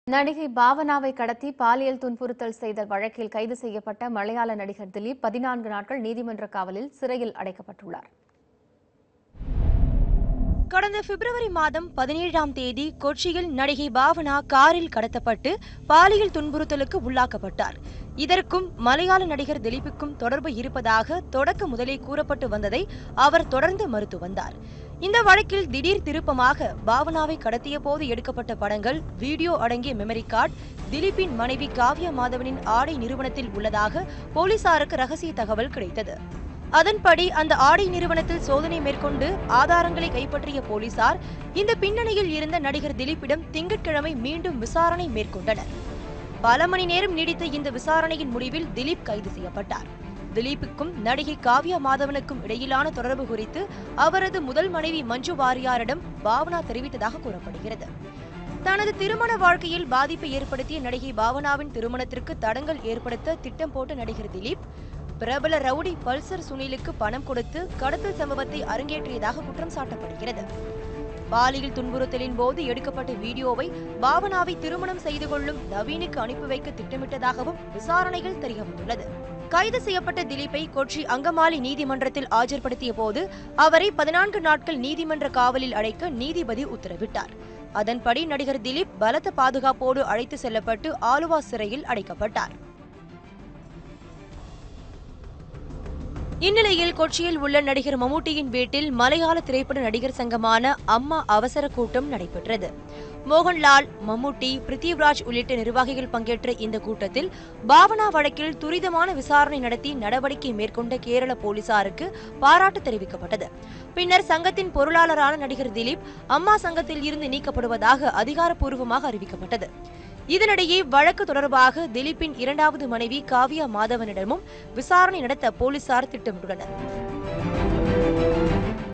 நடிகை பாவனாவை கடத்தி பாலியல் துன்புறுத்தல் செய்த வழக்கில் கைது செய்யப்பட்ட மலையாள நடிகர் திலீப் பதினான்கு நாட்கள் நீதிமன்ற காவலில் சிறையில் அடைக்கப்பட்டுள்ளார் கடந்த பிப்ரவரி மாதம் பதினேழாம் தேதி கொச்சியில் நடிகை பாவனா காரில் கடத்தப்பட்டு பாலியல் துன்புறுத்தலுக்கு உள்ளாக்கப்பட்டார் இதற்கும் மலையாள நடிகர் திலீப்புக்கும் தொடர்பு இருப்பதாக தொடக்க முதலே கூறப்பட்டு வந்ததை அவர் தொடர்ந்து மறுத்து வந்தார் இந்த வழக்கில் திடீர் திருப்பமாக பாவனாவை கடத்திய போது எடுக்கப்பட்ட படங்கள் வீடியோ அடங்கிய மெமரி கார்டு திலீப்பின் மனைவி காவ்யா மாதவனின் ஆடை நிறுவனத்தில் உள்ளதாக போலீசாருக்கு ரகசிய தகவல் கிடைத்தது அதன்படி அந்த ஆடை நிறுவனத்தில் சோதனை மேற்கொண்டு ஆதாரங்களை கைப்பற்றிய போலீசார் இந்த பின்னணியில் இருந்த நடிகர் திலீப்பிடம் திங்கட்கிழமை மீண்டும் விசாரணை மேற்கொண்டனர் பல மணி நேரம் நீடித்த இந்த விசாரணையின் முடிவில் திலீப் கைது செய்யப்பட்டார் திலீப்புக்கும் நடிகை காவ்யா மாதவனுக்கும் இடையிலான தொடர்பு குறித்து அவரது முதல் மனைவி மஞ்சு வாரியாரிடம் பாவனா தெரிவித்ததாக கூறப்படுகிறது தனது திருமண வாழ்க்கையில் பாதிப்பை ஏற்படுத்திய நடிகை பாவனாவின் திருமணத்திற்கு தடங்கல் ஏற்படுத்த திட்டம் போட்ட நடிகர் திலீப் பிரபல ரவுடி பல்சர் சுனிலுக்கு பணம் கொடுத்து கடத்தல் சம்பவத்தை அரங்கேற்றியதாக குற்றம் சாட்டப்படுகிறது பாலியல் துன்புறுத்தலின் போது எடுக்கப்பட்ட வீடியோவை பாவனாவை திருமணம் செய்து கொள்ளும் நவீனுக்கு அனுப்பி வைக்க திட்டமிட்டதாகவும் விசாரணைகள் தெரியவந்துள்ளது கைது செய்யப்பட்ட திலீப்பை கொச்சி அங்கமாலி நீதிமன்றத்தில் ஆஜர்படுத்திய போது அவரை பதினான்கு நாட்கள் நீதிமன்ற காவலில் அடைக்க நீதிபதி உத்தரவிட்டார் அதன்படி நடிகர் திலீப் பலத்த பாதுகாப்போடு அழைத்து செல்லப்பட்டு ஆலுவா சிறையில் அடைக்கப்பட்டார் இந்நிலையில் கொச்சியில் உள்ள நடிகர் மம்முட்டியின் வீட்டில் மலையாள திரைப்பட நடிகர் சங்கமான அம்மா அவசர கூட்டம் நடைபெற்றது மோகன்லால் மம்முட்டி பிருத்திவ்ராஜ் உள்ளிட்ட நிர்வாகிகள் பங்கேற்ற இந்த கூட்டத்தில் பாவனா வழக்கில் துரிதமான விசாரணை நடத்தி நடவடிக்கை மேற்கொண்ட கேரள போலீசாருக்கு பாராட்டு தெரிவிக்கப்பட்டது பின்னர் சங்கத்தின் பொருளாளரான நடிகர் திலீப் அம்மா சங்கத்தில் இருந்து நீக்கப்படுவதாக அதிகாரப்பூர்வமாக அறிவிக்கப்பட்டது இதனிடையே வழக்கு தொடர்பாக திலீப்பின் இரண்டாவது மனைவி காவ்யா மாதவனிடமும் விசாரணை நடத்த போலீசார் திட்டமிட்டுள்ளனர்